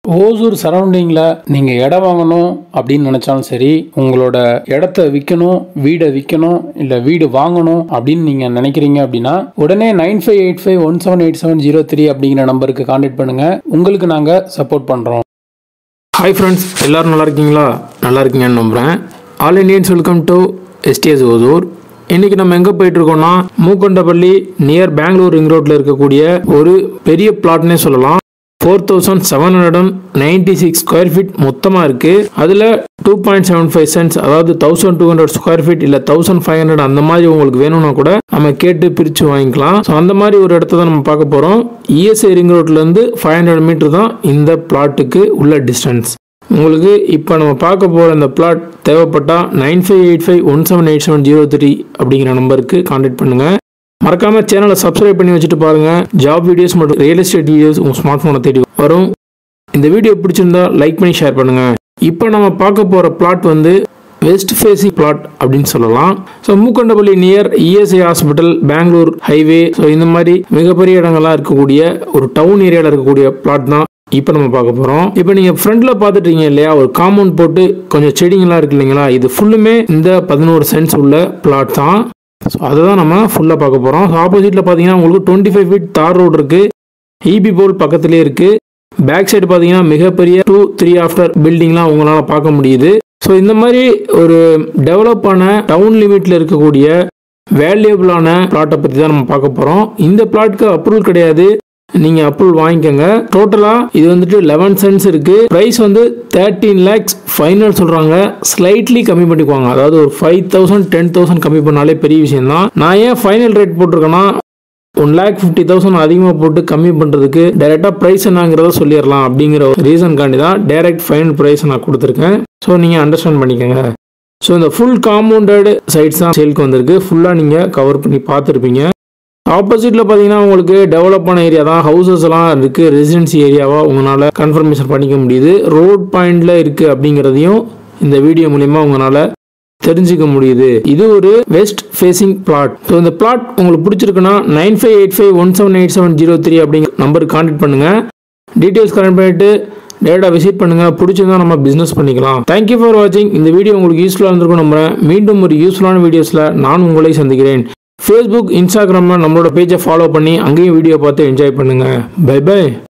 ஓசூர் சரௌண்டிங்கில் நீங்கள் இடம் வாங்கணும் அப்படின்னு நினச்சாலும் சரி உங்களோட இடத்த விற்கணும் வீடை விற்கணும் இல்லை வீடு வாங்கணும் அப்படின்னு நீங்கள் நினைக்கிறீங்க அப்படின்னா உடனே nine five eight five one seven eight seven zero three அப்படிங்கிற நம்பருக்கு கான்டாக்ட் பண்ணுங்கள் உங்களுக்கு நாங்கள் சப்போர்ட் பண்ணுறோம் ஹாய் ஃப்ரெண்ட்ஸ் எல்லாரும் நல்லா இருக்கீங்களா நல்லா இருக்கீங்கன்னு நம்புகிறேன் all Indians welcome to STS ஓதூர் இன்றைக்கி நம்ம எங்கே போயிட்டுருக்கோம்னா மூக்கொண்டப்பள்ளி நியர் பெங்களூர் ரிங் ரோட்டில் இருக்கக்கூடிய ஒரு பெரிய பிளாட்னே சொல்லலாம் four thousand seven hundred and ninety six square feet மொத்தமாக இருக்குது அதில் two point seven five cents அதாவது thousand two hundred square feet இல்லை தௌசண்ட் ஃபைவ் ஹண்ட்ரட் அந்த மாதிரி உங்களுக்கு வேணும்னா கூட நம்ம கேட்டு பிரித்து வாங்கிக்கலாம் ஸோ அந்த மாதிரி ஒரு இடத்த தான் நம்ம பார்க்க போகிறோம் இஎஸ்ஐ ரிங் ரோட்லேருந்து ஃபைவ் ஹண்ட்ரட் மீட்டர் தான் இந்த பிளாட்டுக்கு உள்ள டிஸ்டன்ஸ் உங்களுக்கு இப்போ நம்ம பார்க்க போகிற இந்த பிளாட் தேவைப்பட்டால் nine five eight five one seven eight seven zero three அப்படிங்கிற நம்பருக்கு கான்டாக்ட் பண்ணுங்கள் மறக்காம சேனலை சப்ஸ்கிரைப் பண்ணி வச்சுட்டு பாருங்க ஜாப் வீடியோஸ் மற்றும் ரியல் எஸ்டேட் வீடியோஸ் உங்கள் ஸ்மார்ட் ஃபோனை தேடி வரும் இந்த வீடியோ பிடிச்சிருந்தா லைக் பண்ணி ஷேர் பண்ணுங்க இப்போ நம்ம பார்க்க போகிற பிளாட் வந்து வெஸ்ட் ஃபேசிங் பிளாட் அப்படின்னு சொல்லலாம் so Mookandapalli near ESI hospital Bangalore highway so இந்த மாதிரி மிகப்பெரிய இடங்கள்லாம் இருக்கக்கூடிய ஒரு டவுன் ஏரியாவில் இருக்கக்கூடிய பிளாட் தான் இப்போ நம்ம பார்க்க போகிறோம் இப்போ நீங்கள் ஃப்ரண்ட்டில் பார்த்துட்டீங்க இல்லையா ஒரு காம்பவுண்ட் போட்டு கொஞ்சம் செடிங்களாம் இருக்கு இல்லைங்களா இது ஃபுல்லுமே இந்த பதினோரு சென்ஸ் உள்ள பிளாட் தான் ஸோ அதை தான் நம்ம ஃபுல்லாக பார்க்க போகிறோம் ஸோ ஆப்போசிட்டில் பார்த்தீங்கன்னா உங்களுக்கு டுவெண்ட்டி ஃபைவ் ஃபீட் தார் ரோடு இருக்குது இபி போல் பக்கத்துலேயே இருக்குது பேக் சைடு பார்த்தீங்கன்னா மிகப்பெரிய டூ த்ரீ ஆஃப்டர் பில்டிங்லாம் உங்களால் பார்க்க முடியுது ஸோ இந்த மாதிரி ஒரு டெவலப் ஆன டவுன் லிமிட்டில் இருக்கக்கூடிய வேல்யூபிளான பிளாட்டை பற்றி தான் நம்ம பார்க்க போகிறோம் இந்த பிளாட்க்கு அப்ரூவல் கிடையாது நீங்கள் அப்ரூவல் வாங்கிக்கோங்க டோட்டலாக இது வந்துட்டு லெவன் சென்ட்ஸ் இருக்குது ப்ரைஸ் வந்து தேர்ட்டீன் லேக்ஸ் ஃபைனல் சொல்கிறாங்க ஸ்லைட்லி கம்மி பண்ணிக்குவாங்க அதாவது ஒரு ஃபைவ் தௌசண்ட் டென் தௌசண்ட் கம்மி பண்ணாலே பெரிய விஷயம் தான் நான் ஏன் ஃபைனல் ரேட் போட்டிருக்கேன்னா ஒன் லேக் ஃபிஃப்டி தௌசண்ட் அதிகமாக போட்டு கம்மி பண்ணுறதுக்கு டைரெக்டாக ப்ரைஸ் என்னங்கிறத சொல்லிடலாம் அப்படிங்கிற ஒரு ரீசன்காண்டி தான் டைரக்ட் ஃபைனல் ப்ரைஸ் நான் கொடுத்துருக்கேன் ஸோ நீங்கள் அண்டர்ஸ்டாண்ட் பண்ணிக்கோங்க ஸோ இந்த ஃபுல் காம்பவுண்டட் சைட்ஸ் தான் சேலுக்கு வந்திருக்கு ஃபுல்லாக நீங்கள் கவர் பண்ணி பார்த்துருப்பீங்க ஆப்போசிட்டில் பார்த்தீங்கன்னா உங்களுக்கு டெவலப் ஆன ஏரியா தான் ஹவுசஸ் எல்லாம் இருக்குது ரெசிடென்சி ஏரியாவாக உங்களால் கன்ஃபர்மேஷன் பண்ணிக்க முடியுது ரோட் பாயிண்டில் இருக்குது அப்படிங்கிறதையும் இந்த வீடியோ மூலிமா உங்களால் தெரிஞ்சுக்க முடியுது இது ஒரு வெஸ்ட் ஃபேசிங் பிளாட் ஸோ இந்த பிளாட் உங்களுக்கு பிடிச்சிருக்குன்னா nine five eight five one seven eight seven zero three அப்படிங்கிற நம்பருக்கு கான்டாக்ட் பண்ணுங்கள் டீட்டெயில்ஸ் கனெக்ட் பண்ணிட்டு டேட்டா விசிட் பண்ணுங்க பிடிச்சிருந்தா நம்ம பிஸ்னஸ் பண்ணிக்கலாம் தேங்க்யூ ஃபார் வாட்சிங் இந்த வீடியோ உங்களுக்கு யூஸ்ஃபுல்லாக இருந்திருக்கும் நம்புறேன் மீண்டும் ஒரு யூஸ்ஃபுல்லான வீடியோஸில் நான் உங்களை சந்திக்கிறேன் ஃபேஸ்புக் இன்ஸ்டாகிராமில் நம்மளோட பேஜை ஃபாலோ பண்ணி அங்கேயும் வீடியோ பார்த்து என்ஜாய் பண்ணுங்கள் பை பை